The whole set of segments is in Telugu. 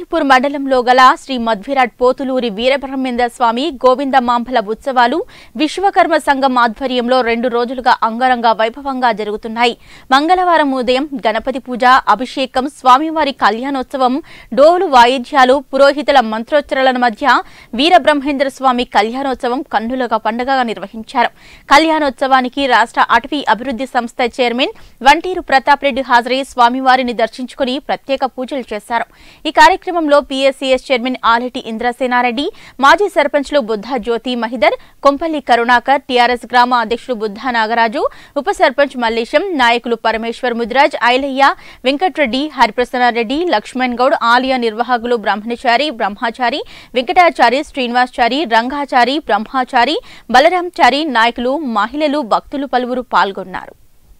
అమీన్పూర్ మండలంలో గల శ్రీ మధ్విరాట్ పోతులూరి వీరబ్రహ్మేంద్ర స్వామి గోవింద మాంబల ఉత్సవాలు విశ్వకర్మ సంఘం ఆధ్వర్యంలో రెండు రోజులుగా అంగరంగ వైభవంగా జరుగుతున్నాయి మంగళవారం ఉదయం గణపతి పూజ అభిషేకం స్వామివారి కళ్యాణోత్సవం డోలు వాయిద్యాలు పురోహితుల మంత్రోచ్చరణల మధ్య వీరబ్రహ్మేంద్ర స్వామి కళ్యాణోత్సవం కన్నులుగా పండుగగా నిర్వహించారు కళ్యాణోత్సవానికి రాష్ట్ర అటవీ అభివృద్ధి సంస్థ చైర్మన్ వంటీరు ప్రతాప్ రెడ్డి హాజరై స్వామివారిని దర్శించుకుని ప్రత్యేక పూజలు చేశారు ఈ కార్యక్రమంలో పీఎస్సీఎస్ చైర్మన్ ఆలటి ఇంద్రసేనారెడ్డి మాజీ సర్పంచ్లు బుద్ధా జ్యోతి మహిదర్ కొంపల్లి కరుణాకర్ టీఆర్ఎస్ గ్రామ అధ్యక్షుడు బుద్ధా నాగరాజు ఉప సర్పంచ్ మల్లేశం నాయకులు పరమేశ్వర్ ముదిరాజ్ ఐలయ్య వెంకట్రెడ్డి హరిప్రసన్నారెడ్డి లక్ష్మణ్ గౌడ్ ఆలయ నిర్వాహకులు బ్రహ్మణచారి బ్రహ్మచారి వెంకటాచారి శ్రీనివాసచారి రంగాచారి బ్రహ్మచారి బలరాంచారి నాయకులు మహిళలు భక్తులు పలువురు పాల్గొన్నారు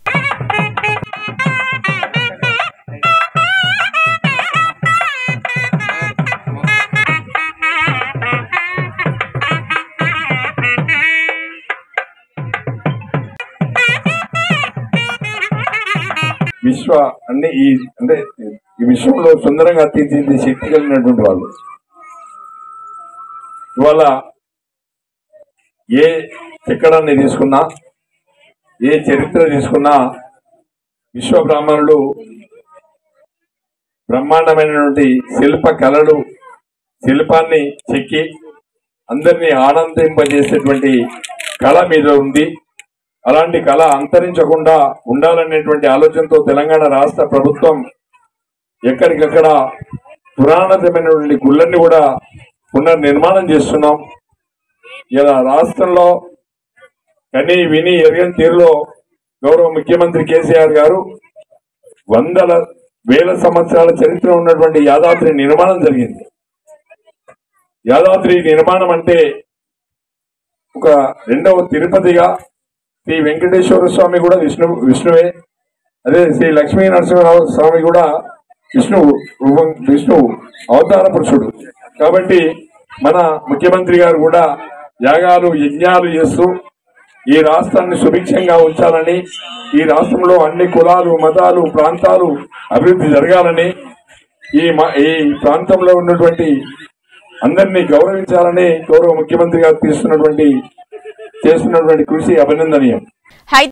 విశ్వ అన్ని ఈ అంటే ఈ విశ్వంలో సుందరంగా తీర్చిదిద్దే శక్తి కలిగినటువంటి వాళ్ళు ఇవాళ ఏ చిక్కడాన్ని తీసుకున్నా ఏ చరిత్ర తీసుకున్నా విశ్వ బ్రాహ్మణులు బ్రహ్మాండమైనటువంటి శిల్ప కళలు శిల్పాన్ని చెక్కి అందరినీ ఆనందింపజేసేటువంటి కళ మీద ఉంది అలాంటి కళ అంతరించకుండా ఉండాలనేటువంటి ఆలోచనతో తెలంగాణ రాష్ట్ర ప్రభుత్వం ఎక్కడికక్కడ పురాణతమైనటువంటి గుళ్ళన్ని కూడా పునర్నిర్మాణం చేస్తున్నాం ఇలా రాష్ట్రంలో కని విని ఎరగని తీరులో గౌరవ ముఖ్యమంత్రి కేసీఆర్ గారు వందల వేల సంవత్సరాల చరిత్ర ఉన్నటువంటి యాదాద్రి నిర్మాణం జరిగింది యాదాద్రి నిర్మాణం అంటే ఒక రెండవ తిరుపతిగా శ్రీ వెంకటేశ్వర స్వామి కూడా విష్ణు విష్ణువే అదే శ్రీ లక్ష్మీ నరసింహరావు స్వామి కూడా విష్ణువు రూపం విష్ణువు అవతార పురుషుడు కాబట్టి మన ముఖ్యమంత్రి గారు కూడా యాగాలు యజ్ఞాలు చేస్తూ ఈ రాష్ట్రాన్ని సుభిక్షంగా ఉంచాలని ఈ రాష్ట్రంలో అన్ని కులాలు మతాలు ప్రాంతాలు అభివృద్ధి జరగాలని ఈ మ- ఈ ప్రాంతంలో ఉన్నటువంటి అందరినీ గౌరవించాలని గౌరవ ముఖ్యమంత్రి గారు తీస్తున్నటువంటి చేస్తున్నటువంటి కృషి అభినందనీయం